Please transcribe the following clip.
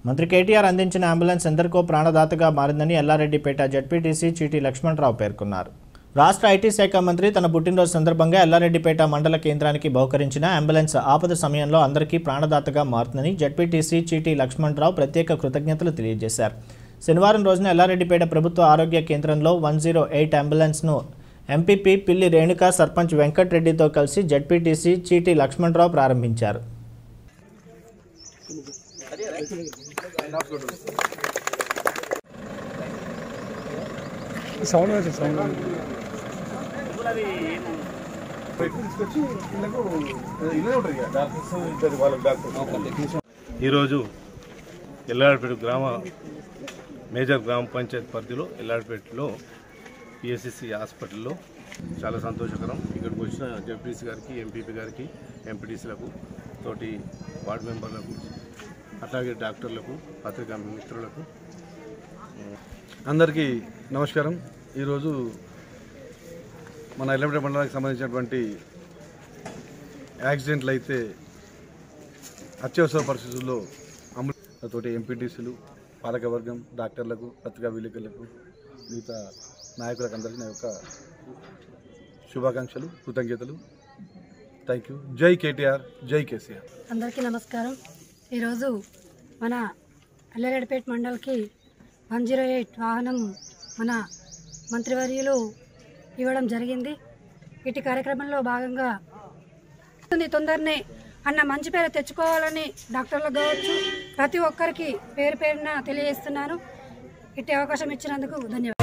మంత్రి కేటీఆర్ అందించిన అంబులెన్స్ ఎందరికో ప్రాణదాతగా మారిందని ఎల్లారెడ్డిపేట జడ్పీటీసీ చీటీ లక్ష్మణరావు పేర్కొన్నారు రాష్ట్ర ఐటీ శాఖ మంత్రి తన పుట్టినరోజు సందర్భంగా ఎల్లారెడ్డిపేట మండల కేంద్రానికి బహుకరించిన అంబులెన్స్ ఆపద సమయంలో అందరికీ ప్రాణదాతగా మారుతుందని జడ్పీటీసీ చీటీ లక్ష్మణరావు ప్రత్యేక కృతజ్ఞతలు తెలియజేశారు శనివారం రోజున ఎల్లారెడ్డిపేట ప్రభుత్వ ఆరోగ్య కేంద్రంలో వన్ జీరో ఎయిట్ అంబులెన్స్ను ఎంపీపీ పిల్లి రేణుక సర్పంచ్ వెంకట్రెడ్డితో కలిసి జడ్పీటీసీ చీటీ లక్ష్మణరావు ప్రారంభించారు సౌండ్ వచ్చి సౌండ్ ఈరోజు ఎల్లాడిపేట గ్రామ మేజర్ గ్రామ పంచాయత్ పరిధిలో ఎల్లాడిపేటలో పిఎస్సిసి హాస్పిటల్లో చాలా సంతోషకరం ఇక్కడికి వచ్చిన జడ్పీసీ గారికి ఎంపీపీ గారికి ఎంపీటీసీలకు తోటి వార్డు మెంబర్లకు అట్లాగే డాక్టర్లకు పత్రికా మిత్రులకు అందరికీ నమస్కారం ఈరోజు మన ఎల్లపేట మండలానికి సంబంధించినటువంటి యాక్సిడెంట్లు అయితే అత్యవసర పరిస్థితుల్లో అమలు తోటి ఎంపీటీసీలు పాలకవర్గం డాక్టర్లకు పత్రికా విలేకరులకు మిగతా నాయకులకు అందరికీ నా యొక్క శుభాకాంక్షలు కృతజ్ఞతలు థ్యాంక్ యూ జై కేటీఆర్ జై కేసీఆర్ అందరికీ నమస్కారం ఈరోజు మన అల్లరెడ్డిపేట మండల్కి వన్ జీరో ఎయిట్ వాహనం మన మంత్రివర్యులు ఇవ్వడం జరిగింది ఇటు కార్యక్రమంలో భాగంగా ఉంది తొందరనే అన్న మంచి పేరు తెచ్చుకోవాలని డాక్టర్లకు కావచ్చు ప్రతి ఒక్కరికి పేరు పేరున తెలియజేస్తున్నాను ఇట్టి అవకాశం ఇచ్చినందుకు ధన్యవాదాలు